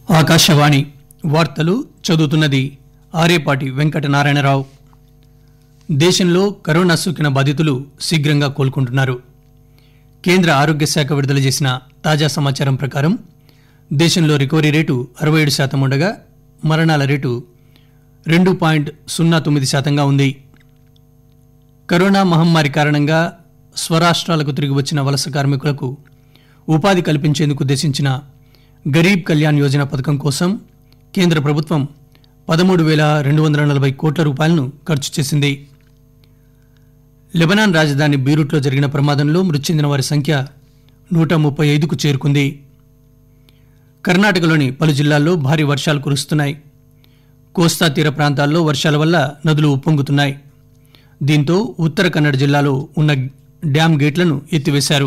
ఆకాశవాణి వార్తలు చదువుతున్నది ఆరేపాటి వెంకటనారాయణరావు దేశంలో కరోనా సోకిన బాధితులు శీఘ్రంగా కోలుకుంటున్నారు కేంద్ర ఆరోగ్య శాఖ విడుదల చేసిన తాజా సమాచారం ప్రకారం దేశంలో రికవరీ రేటు అరవై ఏడు శాతం ఉండగా మరణాల రేటు రెండు పాయింట్ సున్నా తొమ్మిది శాతంగా ఉంది కరోనా మహమ్మారి కారణంగా స్వరాష్ట్రాలకు తిరిగి వచ్చిన వలస కార్మికులకు ఉపాధి కల్పించేందుకు ఉద్దేశించిన గరీబ్ కళ్యాణ్ యోజన పథకం కోసం కేంద్ర ప్రభుత్వం పదమూడు వేల రెండు వందల నలభై కోట్ల రూపాయలను ఖర్చు చేసింది లెబనాన్ రాజధాని బీరూట్లో జరిగిన ప్రమాదంలో మృతి చెందిన వారి సంఖ్య నూట ముప్పై ఐదుకు చేరుకుంది కర్ణాటకలోని పలు జిల్లాల్లో భారీ వర్షాలు కురుస్తున్నాయి కోస్తా తీర ప్రాంతాల్లో వర్షాల వల్ల నదులు ఉప్పొంగుతున్నాయి దీంతో ఉత్తర కన్నడ జిల్లాలో ఉన్న డ్యాం గేట్లను ఎత్తివేశారు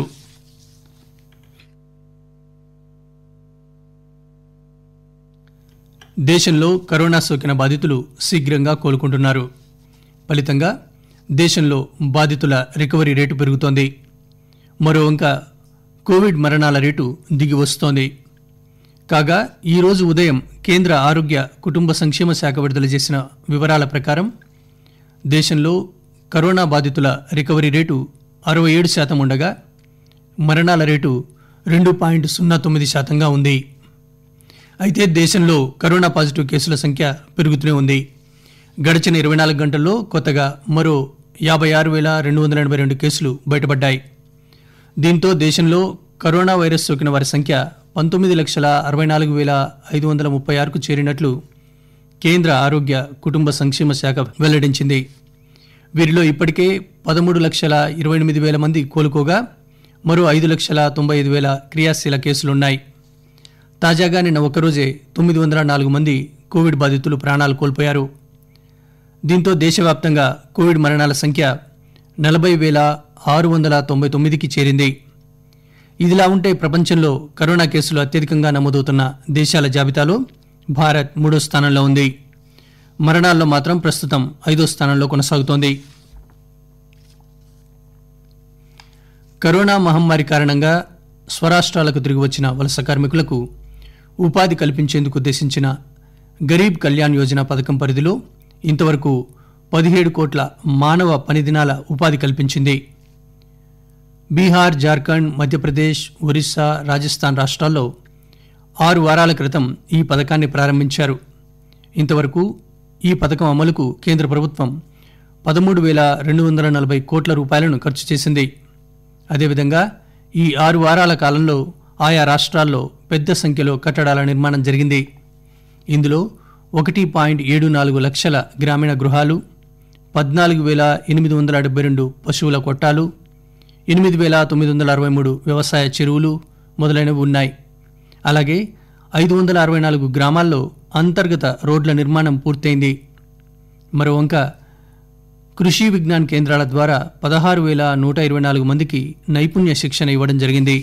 దేశంలో కరోనా సోకిన బాధితులు శీఘ్రంగా కోలుకుంటున్నారు ఫలితంగా దేశంలో బాధితుల రికవరీ రేటు పెరుగుతోంది మరో వంక కోవిడ్ మరణాల రేటు దిగి వస్తోంది కాగా ఈరోజు ఉదయం కేంద్ర ఆరోగ్య కుటుంబ సంక్షేమ శాఖ విడుదల చేసిన వివరాల ప్రకారం దేశంలో కరోనా బాధితుల రికవరీ రేటు అరవై ఏడు శాతం ఉండగా మరణాల రేటు రెండు పాయింట్ సున్నా తొమ్మిది శాతంగా ఉంది అయితే దేశంలో కరోనా పాజిటివ్ కేసుల సంఖ్య పెరుగుతూనే ఉంది గడిచిన ఇరవై నాలుగు గంటల్లో కొత్తగా మరో యాభై ఆరు వేల రెండు వందల ఎనభై రెండు కేసులు బయటపడ్డాయి దీంతో దేశంలో కరోనా వైరస్ సోకిన వారి సంఖ్య పంతొమ్మిది లక్షల అరవై నాలుగు వేల ఐదు వందల ముప్పై ఆరుకు చేరినట్లు కేంద్ర ఆరోగ్య కుటుంబ సంక్షేమ శాఖ వెల్లడించింది వీరిలో ఇప్పటికే పదమూడు లక్షల ఇరవై ఎనిమిది వేల మంది కోలుకోగా మరో ఐదు లక్షల తొంభై ఐదు వేల క్రియాశీల కేసులున్నాయి తాజాగా నిన్న ఒక్కరోజే తొమ్మిది వందల నాలుగు మంది కోవిడ్ బాధితులు ప్రాణాలు కోల్పోయారు దీంతో దేశవ్యాప్తంగా కోవిడ్ మరణాల సంఖ్య నలభై వేల ఆరు వందల తొంభై తొమ్మిదికి చేరింది ఇదిలా ఉంటే ప్రపంచంలో కరోనా కేసులు అత్యధికంగా నమోదవుతున్న దేశాల జాబితాలో భారత్ మూడో స్థానంలో ఉంది మరణాల్లో మాత్రం ప్రస్తుతం ఐదో స్థానంలో కొనసాగుతోంది కరోనా మహమ్మారి కారణంగా స్వరాష్ట్రాలకు తిరిగి వచ్చిన వలస కార్మికులకు ఉపాధి కల్పించేందుకు ఉద్దేశించిన గరీబ్ కళ్యాణ్ యోజన పథకం పరిధిలో ఇంతవరకు పదిహేడు కోట్ల మానవ పని దినాల ఉపాధి కల్పించింది బీహార్ జార్ఖండ్ మధ్యప్రదేశ్ ఒరిస్సా రాజస్థాన్ రాష్ట్రాల్లో ఆరు వారాల క్రితం ఈ పథకాన్ని ప్రారంభించారు ఇంతవరకు ఈ పథకం అమలుకు కేంద్ర ప్రభుత్వం పదమూడు వేల రెండు వందల నలభై కోట్ల రూపాయలను ఖర్చు చేసింది అదేవిధంగా ఈ ఆరు వారాల కాలంలో ఆయా రాష్ట్రాల్లో పెద్ద సంఖ్యలో కట్టడాల నిర్మాణం జరిగింది ఇందులో ఒకటి పాయింట్ ఏడు నాలుగు లక్షల గ్రామీణ గృహాలు పద్నాలుగు వేల ఎనిమిది వందల డెబ్బై రెండు పశువుల కొట్టాలు ఎనిమిది వేల తొమ్మిది వందల అరవై మూడు వ్యవసాయ చెరువులు మొదలైనవి ఉన్నాయి అలాగే ఐదు వందల అరవై నాలుగు గ్రామాల్లో అంతర్గత రోడ్ల నిర్మాణం పూర్తయింది మరో వంక కృషి విజ్ఞాన్ కేంద్రాల ద్వారా పదహారు వేల నూట ఇరవై నాలుగు మందికి నైపుణ్య శిక్షణ ఇవ్వడం జరిగింది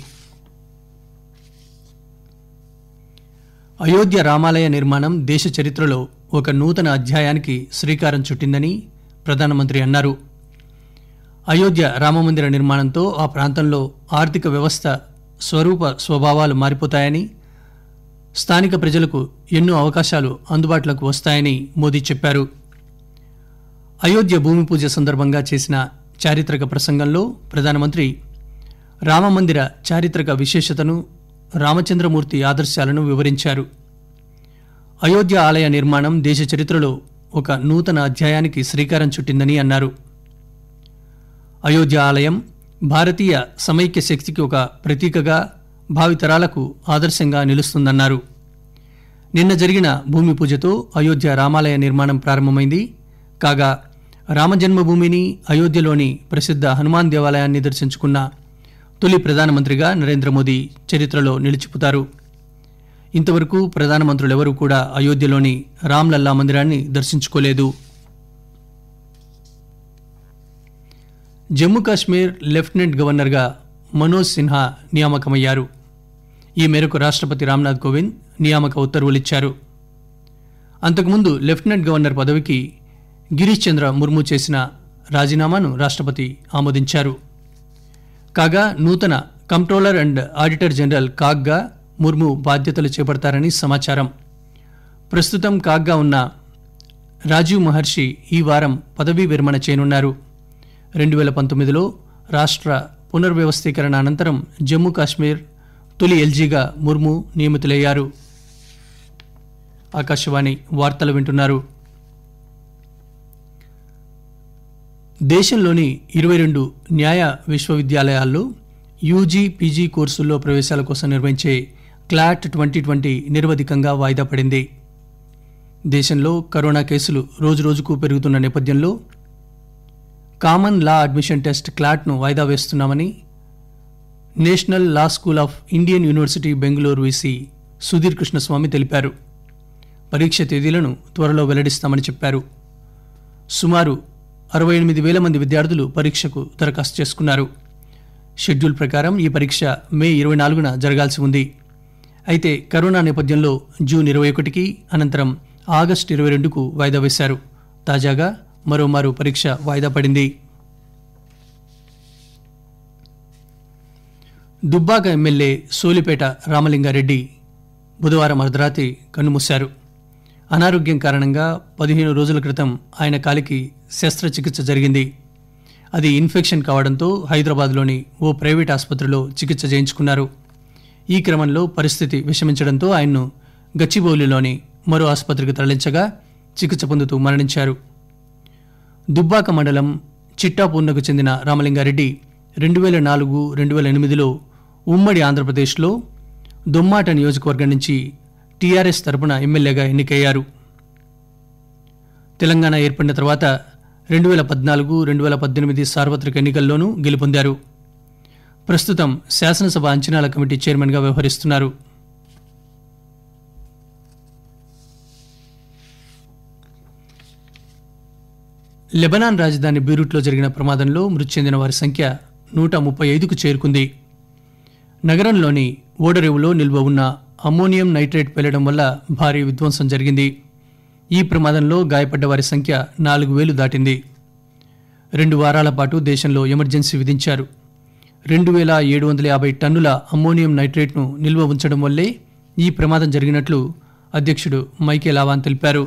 అయోధ్య రామాలయ నిర్మాణం దేశ చరిత్రలో ఒక నూతన అధ్యాయానికి శ్రీకారం చుట్టిందని ప్రధానమంత్రి అన్నారు అయోధ్య రామమందిర నిర్మాణంతో ఆ ప్రాంతంలో ఆర్థిక వ్యవస్థ స్వరూప స్వభావాలు మారిపోతాయని స్థానిక ప్రజలకు ఎన్నో అవకాశాలు అందుబాటులోకి వస్తాయని మోదీ చెప్పారు అయోధ్య భూమి పూజ సందర్భంగా చేసిన చారిత్రక ప్రసంగంలో ప్రధానమంత్రి రామమందిర చారిత్రక విశేషతను రామచంద్రమూర్తి ఆదర్శాలను వివరించారు అయోధ్య ఆలయ నిర్మాణం దేశ చరిత్రలో ఒక నూతన అధ్యాయానికి శ్రీకారం చుట్టిందని అన్నారు అయోధ్య ఆలయం భారతీయ సమైక్య శక్తికి ఒక ప్రతీకగా భావితరాలకు ఆదర్శంగా నిలుస్తుందన్నారు నిన్న జరిగిన భూమి పూజతో అయోధ్య రామాలయ నిర్మాణం ప్రారంభమైంది కాగా రామజన్మభూమిని అయోధ్యలోని ప్రసిద్ధ హనుమాన్ దేవాలయాన్ని దర్శించుకున్న తొలి ప్రధానమంత్రిగా నరేంద్ర మోదీ చరిత్రలో నిలిచిపోతారు ఇంతవరకు ప్రధానమంత్రులెవరూ కూడా అయోధ్యలోని రామ్లల్లా మందిరాన్ని దర్శించుకోలేదు జమ్మూ కాశ్మీర్ లెఫ్టినెంట్ గవర్నర్గా మనోజ్ సిన్హా నియామకమయ్యారు ఈ మేరకు రాష్ట్రపతి రామ్నాథ్ కోవింద్ నియామక ఉత్తర్వులిచ్చారు అంతకుముందు లెఫ్టినెంట్ గవర్నర్ పదవికి గిరీష్ చంద్ర ముర్ము చేసిన రాజీనామాను రాష్ట్రపతి ఆమోదించారు కాగా నూతన కంట్రోలర్ అండ్ ఆడిటర్ జనరల్ కాగ్గా ముర్ము బాధ్యతలు చేపడతారని సమాచారం ప్రస్తుతం కాగ్గా ఉన్న రాజీవ్ మహర్షి ఈ వారం పదవీ విరమణ చేయనున్నారు రెండు వేల పంతొమ్మిదిలో రాష్ట్ర పునర్వ్యవస్థీకరణ అనంతరం జమ్మూ కాశ్మీర్ తొలి ఎల్జీగా ముర్ము నియమితులయ్యారు ఆకాశవాణి వార్తలు వింటున్నారు దేశంలోని ఇరవై రెండు న్యాయ విశ్వవిద్యాలయాల్లో యూజీ పీజీ కోర్సుల్లో ప్రవేశాల కోసం నిర్వహించే క్లాట్ ట్వంటీ ట్వంటీ నిరవధికంగా వాయిదా పడింది దేశంలో కరోనా కేసులు రోజురోజుకు పెరుగుతున్న నేపథ్యంలో కామన్ లా అడ్మిషన్ టెస్ట్ క్లాట్ను వాయిదా వేస్తున్నామని national law school of Indian university Bengaluru VC Sudhir Krishnaswamy తెలిపారు పరీక్ష తేదీలను త్వరలో వెల్లడిస్తామని చెప్పారు సుమారు అరవై ఎనిమిది వేల మంది విద్యార్థులు పరీక్షకు దరఖాస్తు చేసుకున్నారు షెడ్యూల్ ప్రకారం ఈ పరీక్ష మే ఇరవై నాలుగున జరగాల్సి ఉంది అయితే కరోనా నేపథ్యంలో జూన్ ఇరవై ఒకటికి అనంతరం ఆగస్టు ఇరవై రెండుకు వాయిదా వేశారు తాజాగా మరోమారు పరీక్ష వాయిదా పడింది దుబ్బాక ఎమ్మెల్యే సోలిపేట రామలింగారెడ్డి బుధవారం అర్ధరాత్రి కన్నుమూశారు అనారోగ్యం కారణంగా పదిహేను రోజుల క్రితం ఆయన కాలికి శస్త్రచికిత్స జరిగింది అది ఇన్ఫెక్షన్ కావడంతో హైదరాబాద్లోని ఓ ప్రైవేట్ ఆసుపత్రిలో చికిత్స చేయించుకున్నారు ఈ క్రమంలో పరిస్థితి విషమించడంతో ఆయన్ను గచ్చిబౌలిలోని మరో ఆసుపత్రికి తరలించగా చికిత్స పొందుతూ మరణించారు దుబ్బాక మండలం చిట్టాపూర్ణకు చెందిన రామలింగారెడ్డి రెండు వేల నాలుగు రెండు వేల ఎనిమిదిలో ఉమ్మడి ఆంధ్రప్రదేశ్లో దొమ్మాట నియోజకవర్గం నుంచి టీఆర్ఎస్ తరపున ఎమ్మెల్యేగా ఎన్నికయ్యారు తెలంగాణ ఏర్పడిన తర్వాత రెండు వేల పద్నాలుగు రెండు వేల పద్దెనిమిది సార్వత్రిక ఎన్నికల్లోనూ గెలుపొందారు ప్రస్తుతం శాసనసభ అంచనాల కమిటీ చైర్మన్గా వ్యవహరిస్తున్నారు లెబనాన్ రాజధాని బీరూట్లో జరిగిన ప్రమాదంలో మృతి చెందిన వారి సంఖ్య నూట ముప్పై ఐదుకు చేరుకుంది నగరంలోని ఓడరేవులో నిల్వ ఉన్న అమ్మోనియం నైట్రేట్ పేలడం వల్ల భారీ విధ్వంసం జరిగింది ఈ ప్రమాదంలో గాయపడ్డ వారి సంఖ్య నాలుగు వేలు దాటింది రెండు వారాల పాటు దేశంలో ఎమర్జెన్సీ విధించారు రెండు వేల ఏడు వందల యాభై టన్నుల అమ్మోనియం నైట్రేట్ను నిల్వ ఉంచడం వల్లే ఈ ప్రమాదం జరిగినట్లు అధ్యక్షుడు మైకేల్ ఆవాన్ తెలిపారు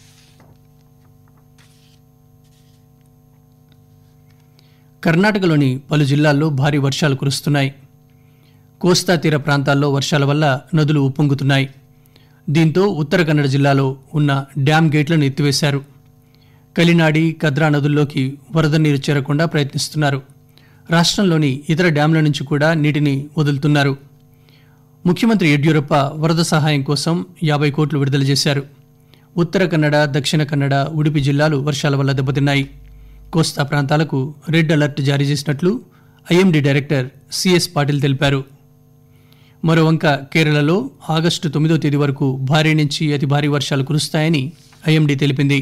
కర్ణాటకలోని పలు జిల్లాల్లో భారీ వర్షాలు కురుస్తున్నాయి కోస్తా తీర ప్రాంతాల్లో వర్షాల వల్ల నదులు ఉప్పొంగుతున్నాయి దీంతో ఉత్తర కన్నడ జిల్లాలో ఉన్న డ్యాం గేట్లను ఎత్తివేశారు కలినాడి కద్రా నదుల్లోకి వరద నీరు చేరకుండా ప్రయత్నిస్తున్నారు రాష్ట్రంలోని ఇతర డ్యాంల నుంచి కూడా నీటిని వదులుతున్నారు ముఖ్యమంత్రి యడ్యూరప్ప వరద సహాయం కోసం యాభై కోట్లు విడుదల చేశారు ఉత్తర కన్నడ దక్షిణ కన్నడ ఉడిపి జిల్లాలు వర్షాల వల్ల దెబ్బతిన్నాయి కోస్తా ప్రాంతాలకు రెడ్ అలర్ట్ జారీ చేసినట్లు ఐఎండీ డైరెక్టర్ సిఎస్ పాటిల్ తెలిపారు మరోవంక కేరళలో ఆగస్టు తొమ్మిదో తేదీ వరకు భారీ నుంచి అతి భారీ వర్షాలు కురుస్తాయని ఐఎండీ తెలిపింది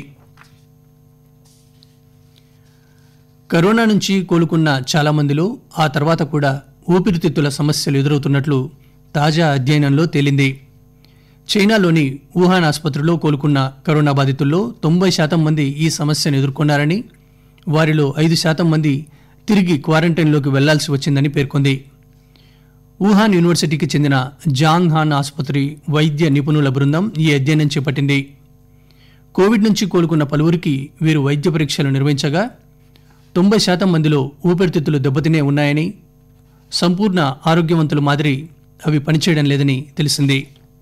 కరోనా నుంచి కోలుకున్న చాలా మందిలో ఆ తర్వాత కూడా ఊపిరితిత్తుల సమస్యలు ఎదురవుతున్నట్లు తాజా అధ్యయనంలో తేలింది చైనాలోని వుహాన్ ఆసుపత్రిలో కోలుకున్న కరోనా బాధితుల్లో తొంభై శాతం మంది ఈ సమస్యను ఎదుర్కొన్నారని వారిలో ఐదు శాతం మంది తిరిగి క్వారంటైన్లోకి వెళ్లాల్సి వచ్చిందని పేర్కొంది వుహాన్ యూనివర్సిటీకి చెందిన జాంగ్ హాన్ ఆసుపత్రి వైద్య నిపుణుల బృందం ఈ అధ్యయనం చేపట్టింది కోవిడ్ నుంచి కోలుకున్న పలువురికి వీరు వైద్య పరీక్షలు నిర్వహించగా తొంభై శాతం మందిలో ఊపిరితిత్తులు దెబ్బతినే ఉన్నాయని సంపూర్ణ ఆరోగ్యవంతుల మాదిరి అవి పనిచేయడం లేదని తెలిసింది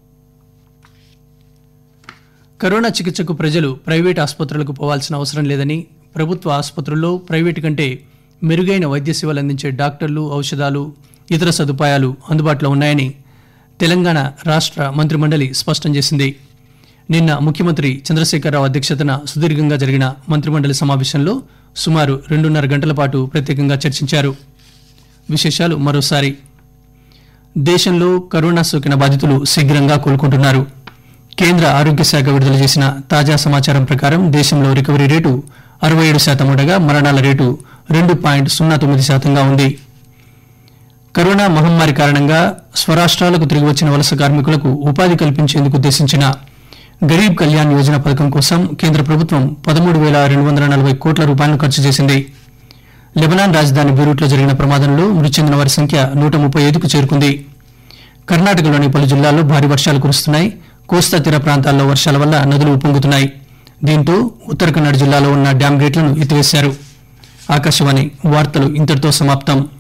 కరోనా చికిత్సకు ప్రజలు ప్రైవేట్ ఆసుపత్రులకు పోవాల్సిన అవసరం లేదని ప్రభుత్వ ఆసుపత్రుల్లో ప్రైవేటు కంటే మెరుగైన వైద్య సేవలు అందించే డాక్టర్లు ఔషధాలు ఇతర సదుపాయాలు అందుబాటులో ఉన్నాయని తెలంగాణ రాష్ట్ర మంత్రిమండలి స్పష్టం చేసింది నిన్న ముఖ్యమంత్రి చంద్రశేఖరరావు అధ్యక్షతన సుదీర్ఘంగా జరిగిన మంత్రిమండలి సమావేశంలో సుమారు రెండున్నర గంటల పాటు ప్రత్యేకంగా చర్చించారు విశేషాలు మరోసారి దేశంలో కరోనా సోకిన బాధితులు శీఘ్రంగా కోలుకుంటున్నారు కేంద్ర ఆరోగ్య శాఖ విడుదల చేసిన తాజా సమాచారం ప్రకారం దేశంలో రికవరీ రేటు అరవై ఏడు శాతం ఉండగా మరణాల రేటు రెండు పాయింట్ సున్నా తొమ్మిది శాతంగా ఉంది కరోనా మహమ్మారి కారణంగా స్వరాష్ట్రాలకు తిరిగి వచ్చిన వలస కార్మికులకు ఉపాధి కల్పించేందుకు ఉద్దేశించిన గరీబ్ కళ్యాణ్ యోజన పథకం కోసం కేంద్ర ప్రభుత్వం పదమూడు వేల రెండు వందల నలభై కోట్ల రూపాయలను ఖర్చు చేసింది లెబనాన్ రాజధాని బీరూట్లో జరిగిన ప్రమాదంలో మృతి చెందిన వారి సంఖ్య నూట ముప్పై ఐదుకు చేరుకుంది కర్ణాటకలోని పలు జిల్లాల్లో భారీ వర్షాలు కురుస్తున్నాయి కోస్తా తీర ప్రాంతాల్లో వర్షాల వల్ల నదులు ఉప్పొంగుతున్నాయి దీంతో ఉత్తర కన్నడ జిల్లాలో ఉన్న డ్యాం గేట్లను ఎత్తివేశారు ఆకాశవాణి వార్తలు ఇంతటితో సమాప్తం